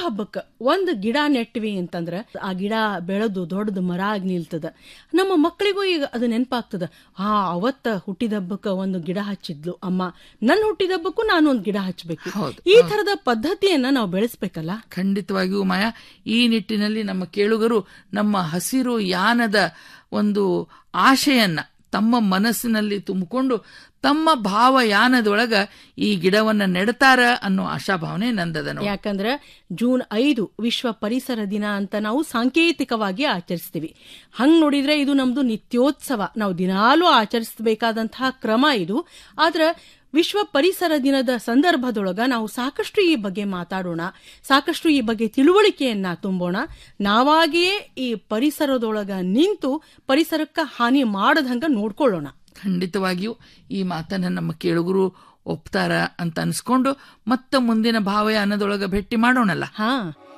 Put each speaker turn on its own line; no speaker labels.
ಹಬ್ಬಕ್ಕ ಒಂದು ಗಿಡ ನೆಟ್ವಿ ಅಂತಂದ್ರ ಆ ಗಿಡ ಬೆಳೆದು ದೊಡ್ಡದು ಮರ ಆಗಿ ನಿಲ್ತದ ನಮ್ಮ ಮಕ್ಕಳಿಗೂ ಈಗ ಅದು ನೆನಪಾಗ್ತದ ಹಾ ಅವತ್ತ ಹುಟ್ಟಿದ ಹಬ್ಬಕ್ಕ ಒಂದು ಗಿಡ ಹಚ್ಚಿದ್ಲು ಅಮ್ಮ ನನ್ನ ಹುಟ್ಟಿದ ಹಬ್ಬಕ್ಕೂ ನಾನು ಒಂದು ಗಿಡ ಹಚ್ಚಬೇಕು ಈ ತರದ ಪದ್ಧತಿಯನ್ನ ನಾವು ಬೆಳೆಸ್ಬೇಕಲ್ಲ
ಖಂಡಿತವಾಗಿಯೂ ಮಾಯಾ ಈ ನಿಟ್ಟಿನಲ್ಲಿ ನಮ್ಮ ಕೇಳುಗರು ನಮ್ಮ ಹಸಿರು ಯಾನದ ಒಂದು ಆಶೆಯನ್ನ ತಮ್ಮ ಮನಸ್ಸಿನಲ್ಲಿ ತುಂಬಿಕೊಂಡು ತಮ್ಮ ಭಾವಯಾನದೊಳಗ ಈ ಗಿಡವನ್ನ ನೆಡ್ತಾರ ಅನ್ನೋ ಆಶಾಭಾವನೆ ನಂದದ ನೋಡಿ.
ಯಾಕಂದ್ರ ಜೂನ್ ಐದು ವಿಶ್ವ ಪರಿಸರ ದಿನ ಅಂತ ನಾವು ಸಾಂಕೇತಿಕವಾಗಿ ಆಚರಿಸ್ತೀವಿ ಹಂಗ್ ನೋಡಿದ್ರೆ ಇದು ನಮ್ದು ನಿತ್ಯೋತ್ಸವ ನಾವು ದಿನಾಲೂ ಆಚರಿಸಬೇಕಾದಂತಹ ಕ್ರಮ ಇದು ಆದ್ರ ವಿಶ್ವ ಪರಿಸರ ದಿನದ ಸಂದರ್ಭದೊಳಗ ನಾವು ಸಾಕಷ್ಟು ಈ ಬಗ್ಗೆ ಮಾತಾಡೋಣ ಸಾಕಷ್ಟು ಈ ಬಗ್ಗೆ ತಿಳುವಳಿಕೆಯನ್ನ ತುಂಬೋಣ ನಾವಾಗಿಯೇ ಈ ಪರಿಸರದೊಳಗ ನಿಂತು ಪರಿಸರಕ್ಕ ಹಾನಿ ಮಾಡದಂಗ ನೋಡ್ಕೊಳ್ಳೋಣ
ಖಂಡಿತವಾಗಿಯೂ ಈ ಮಾತನ್ನ ನಮ್ಮ ಕೇಳುಗರು ಒಪ್ತಾರ ಅಂತ ಅನ್ಸ್ಕೊಂಡು ಮತ್ತ ಮುಂದಿನ ಭಾವಯಾನದೊಳಗ ಭೇಟಿ ಮಾಡೋಣಲ್ಲ
ಹಾ